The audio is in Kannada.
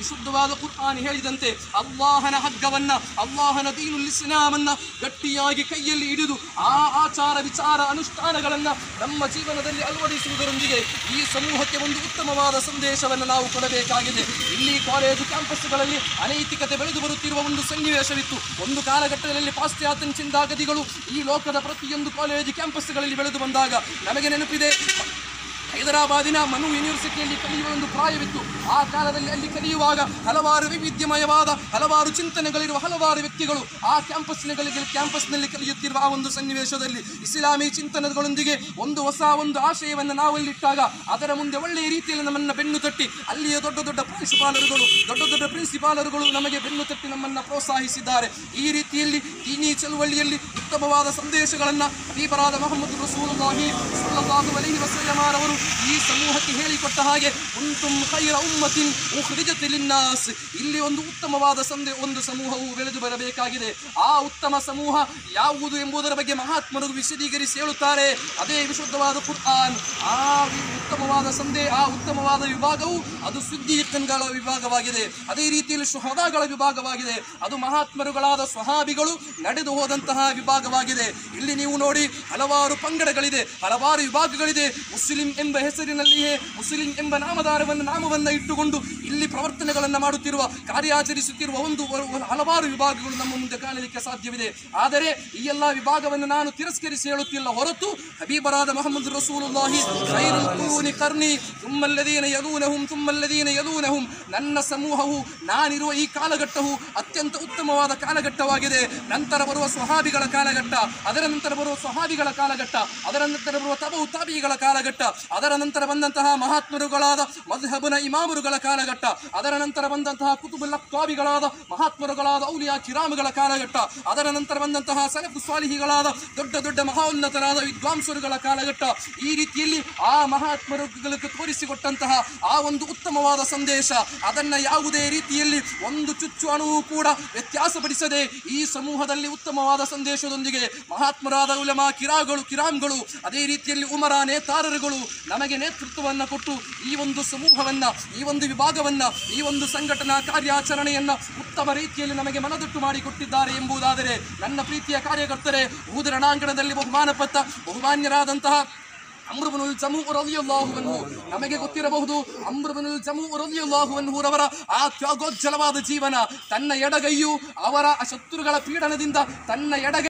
ವಿಶುದ್ಧವಾದ ಕುರ್ಆನ್ ಹೇಳಿದಂತೆ ಅಲ್ಲಾಹನ ಹಗ್ಗವನ್ನ ಅಲ್ಲಾಹನ ದೀನುಲ್ ಇಸ್ಲಾಮನ್ನ ಗಟ್ಟಿಯಾಗಿ ಕೈಯಲ್ಲಿ ಹಿಡಿದು ಆ ಆಚಾರ ವಿಚಾರ ಅನುಷ್ಠಾನಗಳನ್ನ ನಮ್ಮ ಜೀವನದಲ್ಲಿ ಅಳವಡಿಸುವುದರೊಂದಿಗೆ ಈ ಸಮೂಹಕ್ಕೆ ಒಂದು ಉತ್ತಮವಾದ ಸಂದೇಶವನ್ನು ನಾವು ಕೊಡಬೇಕಾಗಿದೆ ಇಲ್ಲಿ ಕಾಲೇಜು ಕ್ಯಾಂಪಸ್ಗಳಲ್ಲಿ ಅನೈತಿಕತೆ ಬೆಳೆದು ಬರುತ್ತಿರುವ ಒಂದು ಸನ್ನಿವೇಶವಿತ್ತು ಒಂದು ಕಾಲಘಟ್ಟದಲ್ಲಿ ಪಾಶ್ಚಾತ್ಯ ಚಿಂತಾಗತಿಗಳು ಈ ಲೋಕದ ಪ್ರತಿಯೊಂದು ಕಾಲೇಜು ಕ್ಯಾಂಪಸ್ಗಳಲ್ಲಿ ಬೆಳೆದು ಬಂದಾಗ ನಮಗೆ ನೆನಪಿದೆ ಹೈದರಾಬಾದಿನ ಮನು ಯೂನಿವರ್ಸಿಟಿಯಲ್ಲಿ ಕಲಿಯುವ ಒಂದು ಪ್ರಾಯವಿತ್ತು ಆ ಕಾಲದಲ್ಲಿ ಅಲ್ಲಿ ಕಲಿಯುವಾಗ ಹಲವಾರು ವೈವಿಧ್ಯಮಯವಾದ ಹಲವಾರು ಚಿಂತನೆಗಳಿರುವ ಹಲವಾರು ವ್ಯಕ್ತಿಗಳು ಆ ಕ್ಯಾಂಪಸ್ಗಳಿಗೆ ಕ್ಯಾಂಪಸ್ನಲ್ಲಿ ಕಲಿಯುತ್ತಿರುವ ಆ ಒಂದು ಸನ್ನಿವೇಶದಲ್ಲಿ ಇಸ್ಲಾಮಿ ಚಿಂತನೆಗಳೊಂದಿಗೆ ಒಂದು ಹೊಸ ಒಂದು ಆಶಯವನ್ನು ನಾವಲ್ಲಿಟ್ಟಾಗ ಅದರ ಮುಂದೆ ಒಳ್ಳೆಯ ರೀತಿಯಲ್ಲಿ ನಮ್ಮನ್ನು ಬೆನ್ನು ತಟ್ಟಿ ಅಲ್ಲಿಯ ದೊಡ್ಡ ದೊಡ್ಡ ಪ್ರಾಂಶುಪಾಲರುಗಳು ದೊಡ್ಡ ದೊಡ್ಡ ಪ್ರಿನ್ಸಿಪಾಲರುಗಳು ನಮಗೆ ಬೆನ್ನು ತಟ್ಟಿ ನಮ್ಮನ್ನು ಪ್ರೋತ್ಸಾಹಿಸಿದ್ದಾರೆ ಈ ರೀತಿಯಲ್ಲಿ ದೀನಿ ಚಳುವಳಿಯಲ್ಲಿ ಉತ್ತಮವಾದ ಸಂದೇಶಗಳನ್ನು ಹಬೀಬರಾದ ಮೊಹಮ್ಮದ್ ರಸೂಲುಲ್ಲಾಹಿ ಸಲ್ಲಲ್ಲಾಹು ಅಲೈಹಿ ವಸಲ್ಲಮರವರು ಈ ಸಮೂಹಕ್ಕೆ ಹೇಳಿಕೊಟ್ಟ ಹಾಗೆ ಕುಂತುಂ ಖೈರ ಉಮ್ಮತಿನ್ ಉಖ್ರಿಜತ್ ಲಿನ್ನಾಸ್ ಇಲ್ಲಿ ಒಂದು ಉತ್ತಮವಾದ ಸಂದೇ ಒಂದು ಸಮೂಹವು ಬೆಳೆದು ಬರಬೇಕಾಗಿದೆ ಆ ಉತ್ತಮ ಸಮೂಹ ಯಾವುದು ಎಂಬುದರ ಬಗ್ಗೆ ಮಹಾತ್ಮರು ವಿಶದೀಕರಿಸಿ ಹೇಳುತ್ತಾರೆ ಅದೇ ವಿಶುದ್ಧವಾದ ಕುರ್ಆನ್ ಆ ವಿ- ಉತ್ತಮವಾದ ಸಂದೇ ಆ ಉತ್ತಮವಾದ ವಿಭಾಗವು ಅದು ಸುದ್ದೀಕನ್ಗಳ ವಿಭಾಗವಾಗಿದೆ ಅದೇ ರೀತಿಯಲ್ಲಿ ಶುಹದಾಗಳ ವಿಭಾಗವಾಗಿದೆ ಅದು ಮಹಾತ್ಮರುಗಳಾದ ಸ್ವಹಾಬಿಗಳು ನಡೆದು ಹೋದಂತಹ ವಿಭಾಗವಾಗಿದೆ ಇಲ್ಲಿ ನೀವು ನೋಡಿ ಹಲವಾರು ಪಂಗಡಗಳಿದೆ ಹಲವಾರು ವಿಭಾಗಗಳಿದೆ ಮುಸ್ಲಿಂ ಎಂಬ ಹೆಸರಿನಲ್ಲಿಯೇ ಮುಸ್ಲಿಂ ಎಂಬ ನಾಮಧಾರವನ್ನು ನಾಮವನ್ನ ಇಟ್ಟುಕೊಂಡು ಇಲ್ಲಿ ಪ್ರವರ್ತನೆಗಳನ್ನು ಮಾಡುತ್ತಿರುವ ಕಾರ್ಯಾಚರಿಸುತ್ತಿರುವ ಒಂದು ಒಂದು ಹಲವಾರು ವಿಭಾಗಗಳು ನಮ್ಮ ಮುಂದೆ ಕಾಣಲಿಕ್ಕೆ ಸಾಧ್ಯವಿದೆ ಆದರೆ ಈ ಎಲ್ಲ ವಿಭಾಗವನ್ನು ನಾನು ತಿರಸ್ಕರಿಸಿ ಹೇಳುತ್ತಿಲ್ಲ ಹೊರತು ಹಬೀಬರಾದ ಮೊಹಮ್ಮದ್ ರಸೂಲುಲ್ಲಾಹಿ ಖೈರುಲ್ ಕುರೂನಿ ಕರ್ನಿ ತುಮ್ಮಲ್ಲದೀನ ಯಲೂನಹುಂ ತುಮ್ಮಲ್ಲದೀನ ಯಲೂನಹುಂ ನನ್ನ ಸಮೂಹವು ನಾನಿರುವ ಈ ಕಾಲಘಟ್ಟವು ಅತ್ಯಂತ ಉತ್ತಮವಾದ ಕಾಲಘಟ್ಟವಾಗಿದೆ ನಂತರ ಬರುವ ಸ್ವಹಾಬಿಗಳ ಕಾಲಘಟ್ಟ ಅದರ ನಂತರ ಬರುವ ಸ್ವಹಾಬಿಗಳ ಕಾಲಘಟ್ಟ ಅದರ ನಂತರ ಬರುವ ತಬು ತಾಬಿಗಳ ಕಾಲಘಟ್ಟ ಅದರ ನಂತರ ಬಂದಂತಹ ಮಹಾತ್ಮರುಗಳಾದ ಮದ್ಹಬನ ಇಮಾಮರುಗಳ ಕಾಲಘಟ್ಟ ಅದರ ನಂತರ ಬಂದಂತಹ ಕುತುಬುಲ್ ಅಕ್ತಾಬಿಗಳಾದ ಮಹಾತ್ಮರುಗಳಾದ ಔಲಿಯಾ ಕಿರಾಮಗಳ ಕಾಲಘಟ್ಟ ಅದರ ನಂತರ ಬಂದಂತಹ ಸಲಫು ಸ್ವಾಲಿಹಿಗಳಾದ ದೊಡ್ಡ ದೊಡ್ಡ ಮಹೋನ್ನತರಾದ ವಿದ್ವಾಂಸರುಗಳ ಕಾಲಘಟ್ಟ ಈ ರೀತಿಯಲ್ಲಿ ಆ ಮಹಾತ್ಮರುಗಳಿಗೆ ತೋರಿಸಿಕೊಟ್ಟಂತಹ ಆ ಒಂದು ಉತ್ತಮವಾದ ಸಂದೇಶ ಅದನ್ನ ಯಾವುದೇ ರೀತಿಯಲ್ಲಿ ಒಂದು ಚುಚ್ಚು ಅಣುವು ಕೂಡ ವ್ಯತ್ಯಾಸಪಡಿಸದೆ ಈ ಸಮೂಹದಲ್ಲಿ ಉತ್ತಮವಾದ ಸಂದೇಶದೊಂದಿಗೆ ಮಹಾತ್ಮರಾದ ಉಲಮಾ ಕಿರಾಗಳು ಕಿರಾಮ್ಗಳು ಅದೇ ರೀತಿಯಲ್ಲಿ ಉಮರ ನೇತಾರರುಗಳು ನಮಗೆ ನೇತೃತ್ವವನ್ನು ಕೊಟ್ಟು ಈ ಒಂದು ಸಮೂಹವನ್ನ ಈ ಒಂದು ವಿಭಾಗವನ್ನ ಈ ಒಂದು ಸಂಘಟನಾ ಕಾರ್ಯಾಚರಣೆಯನ್ನ ಉತ್ತಮ ರೀತಿಯಲ್ಲಿ ನಮಗೆ ಮನದಟ್ಟು ಮಾಡಿಕೊಟ್ಟಿದ್ದಾರೆ ಎಂಬುದಾದರೆ ನನ್ನ ಪ್ರೀತಿಯ ಕಾರ್ಯಕರ್ತರೇ ಊದ ರಣಾಂಗಣದಲ್ಲಿ ಬಹುಮಾನ ಪತ್ತ ಬಹುಮಾನ್ಯರಾದಂತಹ ಅಮ್ರಬನುಲ್ ಜಮೂ ರಲಿಯಲ್ಲಾಹುವನ್ನು ನಮಗೆ ಗೊತ್ತಿರಬಹುದು ಅಮ್ರಬನುಲ್ ಜಮೂ ರಲಿಯಲ್ಲಾಹುವನ್ನುರವರ ಆ ತ್ಯಾಗೋಜ್ಜಲವಾದ ಜೀವನ ತನ್ನ ಎಡಗೈಯು ಅವರ ಶತ್ರುಗಳ ಪೀಡನದಿಂದ ತನ್ನ ಎಡಗೈ